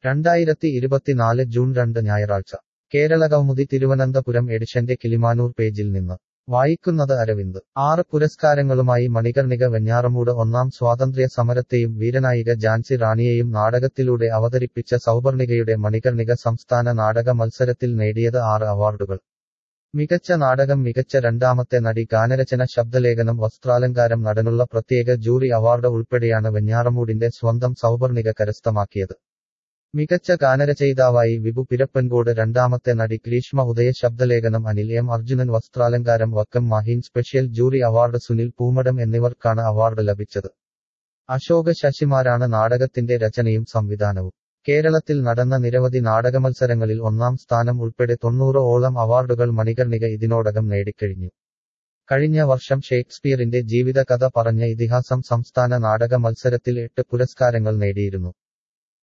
രണ്ടായിരത്തി ഇരുപത്തിനാല് ജൂൺ രണ്ട് ഞായറാഴ്ച കേരളകൗമുദി തിരുവനന്തപുരം എഡിഷന്റെ കിളിമാനൂർ പേജിൽ നിന്ന് വായിക്കുന്നത് അരവിന്ദ് ആറ് പുരസ്കാരങ്ങളുമായി മണികർണിക വെഞ്ഞാറമൂട് ഒന്നാം സ്വാതന്ത്ര്യ സമരത്തെയും വീരനായിക ഝാൻസി റാണിയെയും നാടകത്തിലൂടെ അവതരിപ്പിച്ച സൗപർണികയുടെ മണികർണിക സംസ്ഥാന നാടക മത്സരത്തിൽ നേടിയത് ആറ് അവാർഡുകൾ മികച്ച നാടകം മികച്ച രണ്ടാമത്തെ നടി ഗാനരചന ശബ്ദലേഖനം വസ്ത്രാലങ്കാരം നടനുള്ള പ്രത്യേക ജൂറി അവാർഡ് ഉൾപ്പെടെയാണ് വെഞ്ഞാറമൂടിന്റെ സ്വന്തം സൗപർണിക കരസ്ഥമാക്കിയത് മികച്ച ഗാനരചയിതാവായി വിഭു പിരപ്പൻകോട് രണ്ടാമത്തെ നടി ഗ്രീഷ്മ ഉദയ ശബ്ദലേഖനം അനിൽ എം അർജുനൻ വസ്ത്രാലങ്കാരം Vakkom Maheen special jury award Sunil Poomadam എന്നിവർക്കാണ് അവാർഡ് ലഭിച്ചത് അശോക ശശിമാരാണ് നാടകത്തിന്റെ രചനയും സംവിധാനവും കേരളത്തിൽ നടന്ന നിരവധി നാടകമത്സരങ്ങളിൽ ഒന്നാം സ്ഥാനം ഉൾപ്പെടെ തൊണ്ണൂറ് ഓളം അവാർഡുകൾ മണികർണിക ഇതിനോടകം നേടിക്കഴിഞ്ഞു കഴിഞ്ഞ വർഷം ഷേക്സ്പിയറിന്റെ ജീവിതകഥ പറഞ്ഞ ഇതിഹാസം സംസ്ഥാന നാടക മത്സരത്തിൽ എട്ട് പുരസ്കാരങ്ങൾ നേടിയിരുന്നു